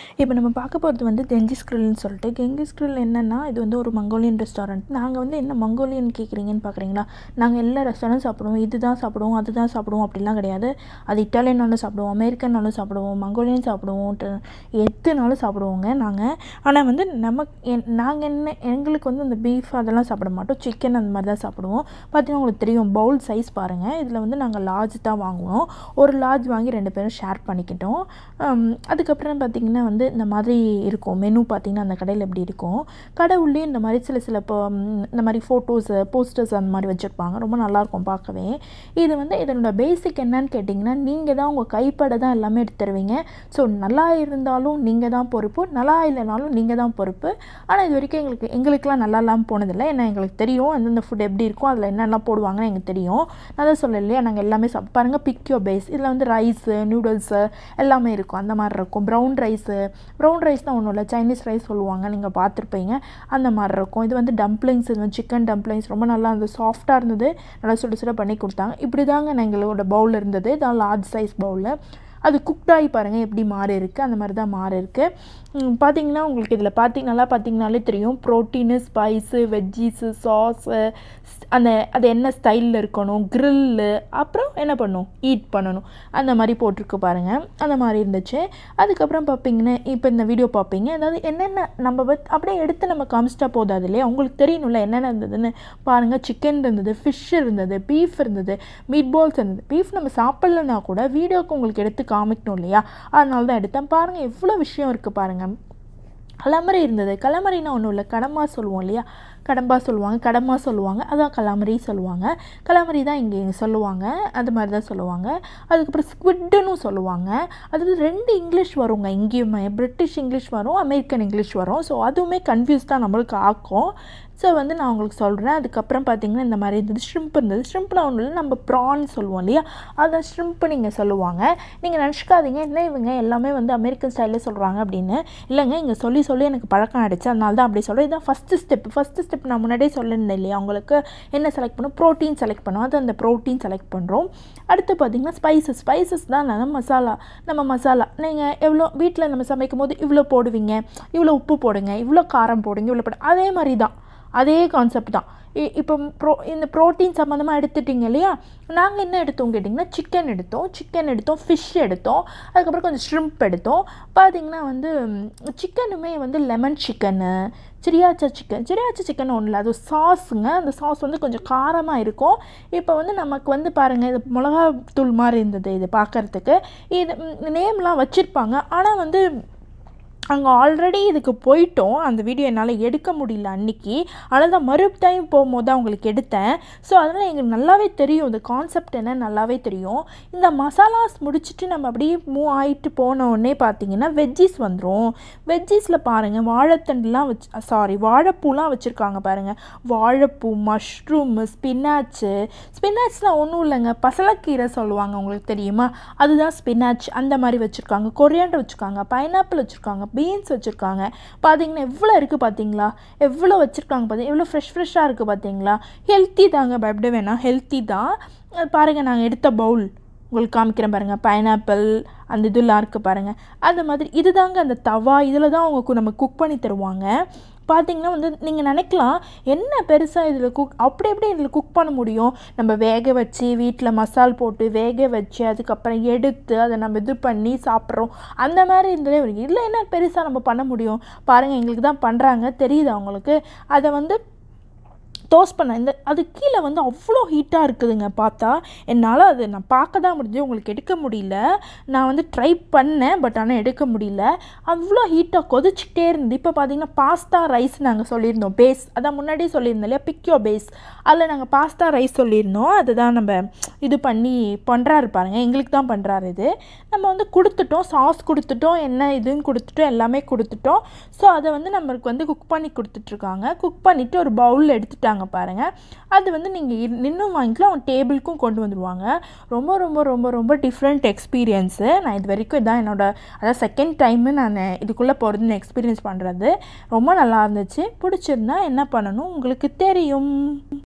இப்போ நம்ம பார்க்க போகிறது வந்து கெங்கிஸ் கிரில்னு சொல்லிட்டு கெங்கிஸ் கிரில் என்னென்னா இது வந்து ஒரு மங்கோலியன் ரெஸ்டாரண்ட் நாங்கள் வந்து என்ன மங்கோலியன் கேட்குறீங்கன்னு பார்க்குறீங்களா நாங்கள் எல்லா ரெஸ்டாரண்ட் சாப்பிடுவோம் இது தான் சாப்பிடுவோம் அதுதான் சாப்பிடுவோம் அப்படிலாம் கிடையாது அது இட்டாலியனாலும் சாப்பிடுவோம் அமெரிக்கன்னாலும் சாப்பிடுவோம் மங்கோலியன் சாப்பிடுவோம் ட- எதுனாலும் சாப்பிடுவோங்க நாங்கள் ஆனால் வந்து நமக்கு நாங்கள் என்ன எங்களுக்கு வந்து அந்த பீஃப் அதெல்லாம் சாப்பிட மாட்டோம் சிக்கன் அந்த மாதிரி தான் சாப்பிடுவோம் பார்த்தீங்கன்னா உங்களுக்கு தெரியும் பவுல் சைஸ் பாருங்கள் இதில் வந்து நாங்கள் லார்ஜ் தான் வாங்குவோம் ஒரு லார்ஜ் வாங்கி ரெண்டு பேரும் ஷேர் பண்ணிக்கிட்டோம் ஹம், அதுக்கப்புறம் பார்த்திங்கன்னா வந்து இந்த மாதிரி இருக்கும் மெனு பார்த்திங்கன்னா அந்த கடையில் எப்படி இருக்கும் கடை உள்ளே இந்த மாதிரி சில சில இப்போ ம், இந்த மாதிரி ஃபோட்டோஸு போஸ்டர்ஸ் அந்த மாதிரி வச்சுருப்பாங்க ரொம்ப நல்லாயிருக்கும் பார்க்கவே இது வந்து இதனோட பேசிக் என்னன்னு கேட்டிங்கன்னா நீங்கள் தான் உங்கள் கைப்பட தான் எல்லாமே எடுத்து தருவீங்க ஸோ நல்லா இருந்தாலும் நீங்கள் தான் பொறுப்பு நல்லா இல்லைனாலும் நீங்கள் தான் பொறுப்பு ஆனால் இது வரைக்கும் எங்களுக்கு எங்களுக்குலாம் நல்லா இல்லாமல் போனதில்லை ஏன்னா எங்களுக்கு தெரியும் எந்தெந்த ஃபுட் எப்படி இருக்கும் அதில் என்னெல்லாம் போடுவாங்கன்னு எங்களுக்கு தெரியும் நான் தான் சொல்ல இல்லையா நாங்கள் எல்லாமே சாப் பாருங்கள் பிக்யோ பேஸ் இதில் வந்து ரைஸு நூடுல்ஸு எல்லாமே இருக்கும் அந்த மாதிரி இருக்கும் ப்ரௌன் ரைஸு ப்ரௌன் ரைஸ் தான் ஒன்றும் இல்லை சைனீஸ் ரைஸ் சொல்லுவாங்க நீங்கள் பார்த்துருப்பீங்க அந்த மாதிரி இருக்கும் இது வந்து டம்ப்ளிங்ஸ் இது வந்து சிக்கன் டம்ப்ளிங்ஸ் ரொம்ப நல்லா இருந்தது சாஃப்டாக இருந்தது நல்லா சுட சுட பண்ணி கொடுத்தாங்க இப்படி தாங்க எங்களோட பவுல் இருந்தது இதான் லார்ஜ் சைஸ் பவுலில் அது குக்டாகி பாருங்கள் எப்படி மாறி இருக்குது அந்த மாதிரி தான் மாறி இருக்குது பார்த்தீங்கன்னா உங்களுக்கு இதில் பார்த்திங்க நல்லா பார்த்தீங்கனாலே தெரியும் ப்ரோட்டீனு ஸ்பைஸு வெஜ்ஜீஸு சாஸு அந்த அது என்ன ஸ்டைலில் இருக்கணும் க்ரில்லு அப்புறம் என்ன பண்ணணும் ஈட் பண்ணணும் அந்த மாதிரி போட்டிருக்கு பாருங்கள் அந்த மாதிரி இருந்துச்சு அதுக்கப்புறம் பார்ப்பீங்கன்னா இப்போ இந்த வீடியோ பார்ப்பீங்க அதாவது என்னென்ன நம்ம வந்து அப்படியே எடுத்து நம்ம காமிச்சிட்டா போதாது இல்லையா உங்களுக்கு தெரியணும்ல என்னென்ன இருந்ததுன்னு பாருங்கள் சிக்கன் இருந்தது ஃபிஷ் இருந்தது பீஃப் இருந்தது மீட் பால்ஸ் இருந்தது பீஃப் நம்ம சாப்பிட்லனா கூட வீடியோக்கு உங்களுக்கு எடுத்து காமிக்கணும் இல்லையா அதனால தான் எடுத்தேன் பாருங்கள் எவ்வளோ விஷயம் இருக்குது பாருங்கள் கலமரி இருந்தது கலமரினா ஒன்றும் இல்லை கடம்பா சொல்லுவோம் இல்லையா கடம்பா சொல்லுவாங்க கடம்பா சொல்லுவாங்க அதான் கலாமரி சொல்லுவாங்க கலாமரி தான் இங்கே சொல்லுவாங்க அது மாதிரி தான் சொல்லுவாங்க அதுக்கப்புறம் ஸ்குவிட்டுன்னு சொல்லுவாங்க அது ரெண்டு இங்கிலீஷ் வருங்க இங்கேயுமே பிரிட்டிஷ் இங்கிலீஷ் வரும் அமெரிக்கன் இங்கிலீஷ் வரும் ஸோ அதுவுமே கன்ஃபியூஸ் தான் நம்மளுக்கு ஆக்கும் ஸோ வந்து நான் உங்களுக்கு சொல்கிறேன் அதுக்கப்புறம் பார்த்தீங்கன்னா இந்த மாதிரி இருந்தது ஷ்ரிம்ப் இருந்தது ஷ்ரிம்ப்னா ஒன்றும் இல்லை நம்ம ப்ரான் சொல்லுவோம் இல்லையா அதை ஷ்ரிம்ப் நீங்கள் சொல்லுவாங்க நீங்கள் நினச்சிக்காதீங்க என்ன இவங்க எல்லாமே வந்து அமெரிக்கன் ஸ்டைலில் சொல்கிறாங்க அப்படின்னு இல்லைங்க இங்கே சொல்லி சொல்லி எனக்கு பழக்கம் ஆகிடுச்சு அதனால தான் அப்படி சொல்கிறேன் இதான் ஃபஸ்ட்டு ஸ்டெப் ஃபஸ்ட்டு ஸ்டெப் நான் முன்னாடியே சொல்லியிருந்தேன் இல்லையா உங்களுக்கு என்ன செலக்ட் பண்ணோம் ப்ரோட்டீன் செலக்ட் பண்ணோம் அது அந்த ப்ரோட்டீன் செலக்ட் பண்ணுறோம் அடுத்து பார்த்தீங்கன்னா ஸ்பைசஸ் ஸ்பைசஸ் தான் நம்ம மசாலா நம்ம மசாலா நீங்கள் எவ்வளோ வீட்டில் நம்ம சமைக்கும் போது இவ்வளோ போடுவீங்க இவ்வளோ உப்பு போடுங்க இவ்வளோ காரம் போடுங்க இவ்வளோ போடு அதே மாதிரி தான் அதே கான்செப்ட் தான் இ- இப்போ ப்ரோ இந்த ப்ரோட்டீன் சம்மந்தமாக எடுத்துட்டீங்க இல்லையா நாங்கள் என்ன எடுத்தோம் கேட்டிங்கன்னா சிக்கன் எடுத்தோம் சிக்கன் எடுத்தோம் ஃபிஷ் எடுத்தோம் அதுக்கப்புறம் கொஞ்சம் ஷ்ரிம்ப் எடுத்தோம் பார்த்தீங்கன்னா வந்து சிக்கனுமே வந்து lemon chicken sriracha chicken sriracha chicken ஒன்றும் இல்லை அது சாஸுங்க அந்த சாஸ் வந்து கொஞ்சம் காரமாக இருக்கும் இப்போ வந்து நமக்கு வந்து பாருங்கள் இது மிளகாத்தூள் மாதிரி இருந்தது இது பார்க்கறதுக்கு இது நேம்லாம் வச்சுருப்பாங்க ஆனால் வந்து அங்கே ஆல்ரெடி இதுக்கு போயிட்டோம் அந்த வீடியோ என்னால் எடுக்க முடியல அன்னைக்கு அதனால தான் மறு டைம் போகும்போது தான் உங்களுக்கு எடுத்தேன் ஸோ அதனால் எங்களுக்கு நல்லாவே தெரியும் இந்த கான்செப்ட் என்ன நல்லாவே தெரியும் இந்த மசாலாஸ் முடிச்சுட்டு நம்ம அப்படியே மூவ் ஆகிட்டு போன உடனே பார்த்தீங்கன்னா வெஜ்ஜீஸ் வந்துடும் வெஜ்ஜீஸில் பாருங்கள் வாழைத்தண்டுலாம் வச்சு சாரி வாழைப்பூலாம் வச்சுருக்காங்க பாருங்கள் வாழைப்பூ மஷ்ரூமு ஸ்பினாச்சு ஸ்பினாச்லாம் ஒன்றும் இல்லைங்க பசலக்கீரை சொல்லுவாங்க உங்களுக்கு தெரியுமா அதுதான் ஸ்பினாச் அந்த மாதிரி வச்சுருக்காங்க கொரியாண்டர் வச்சுருக்காங்க பைனாப்பிள் வச்சுருக்காங்க பீன்ஸ் வச்சுருக்காங்க பார்த்தீங்கன்னா எவ்வளோ இருக்குது பார்த்தீங்களா எவ்வளோ வச்சுருக்காங்க பார்த்தீங்க எவ்வளோ ஃப்ரெஷ் ஃப்ரெஷ்ஷாக இருக்குது பார்த்தீங்களா ஹெல்த்தி தாங்க பயப்பட வேணாம் ஹெல்த்தி தான் அது பாருங்கள் நாங்கள் எடுத்த பவுல் உங்களுக்கு காமிக்கிறேன் பாருங்கள் பைனாப்பிள் அந்த இதெல்லாம் இருக்குது பாருங்கள் அந்த மாதிரி இதுதாங்க அந்த தவா இதில் தான் அவங்க கு- நம்ம குக் பண்ணி தருவாங்க பார்த்தீங்கன்னா வந்து நீங்கள் நினைக்கலாம் என்ன பெருசாக இதில் குக் அப்படி எப்படி இதில் குக் பண்ண முடியும் நம்ம வேக வச்சு வீட்டில் மசால் போட்டு வேக வச்சு அதுக்கப்புறம் எடுத்து அதை நம்ம இது பண்ணி சாப்பிட்றோம் அந்த மாதிரி இருந்ததே ஒரு இல்லை என்ன பெருசாக நம்ம பண்ண முடியும் பாருங்கள் எங்களுக்கு தான் பண்ணுறாங்க தெரியுது அவங்களுக்கு அதை வந்து டோஸ்ட் பண்ண இந்த அது கீழே வந்து அவ்வளோ ஹீட்டாக இருக்குதுங்க பார்த்தா என்னால் அது நான் பார்க்க தான் முடிஞ்சு உங்களுக்கு எடுக்க முடியல நான் வந்து ட்ரை பண்ணேன் பட் ஆனால் எடுக்க முடியல அவ்வளோ ஹீட்டாக கொதிச்சுட்டே இருந்து இப்போ பார்த்தீங்கன்னா பாஸ்தா ரைஸ் நாங்கள் சொல்லியிருந்தோம் பேஸ் அதான் முன்னாடியே சொல்லியிருந்தோம் இல்லையா பிக்யோ பேஸ் அதில் நாங்கள் பாஸ்தா ரைஸ் சொல்லியிருந்தோம் அதுதான் நம்ம இது பண்ணி பண்ணுறாரு பாருங்க எங்களுக்கு தான் பண்ணுறாரு இது நம்ம வந்து கொடுத்துட்டோம் சாஸ் கொடுத்துட்டோம் என்ன இதுன்னு கொடுத்துட்டோம் எல்லாமே கொடுத்துட்டோம் ஸோ அதை வந்து நம்மளுக்கு வந்து குக் பண்ணி கொடுத்துட்ருக்காங்க குக் பண்ணிவிட்டு ஒரு பவுலில் எடுத்துட்டாங்க பாருங்கள் அது வந்து நீங்கள் நின்றும் வாங்கிக்கலாம் அவங்க டேபிளுக்கும் கொண்டு வந்துடுவாங்க ரொம்ப ரொம்ப ரொம்ப ரொம்ப டிஃப்ரெண்ட் எக்ஸ்பீரியன்ஸு நான் இது வரைக்கும் இதான் என்னோட அதாவது செகண்ட் டைமு நான் இதுக்குள்ளே போகிறதுன்னு எக்ஸ்பீரியன்ஸ் பண்ணுறது ரொம்ப நல்லா இருந்துச்சு பிடிச்சிருந்தா என்ன பண்ணணும் உங்களுக்கு தெரியும்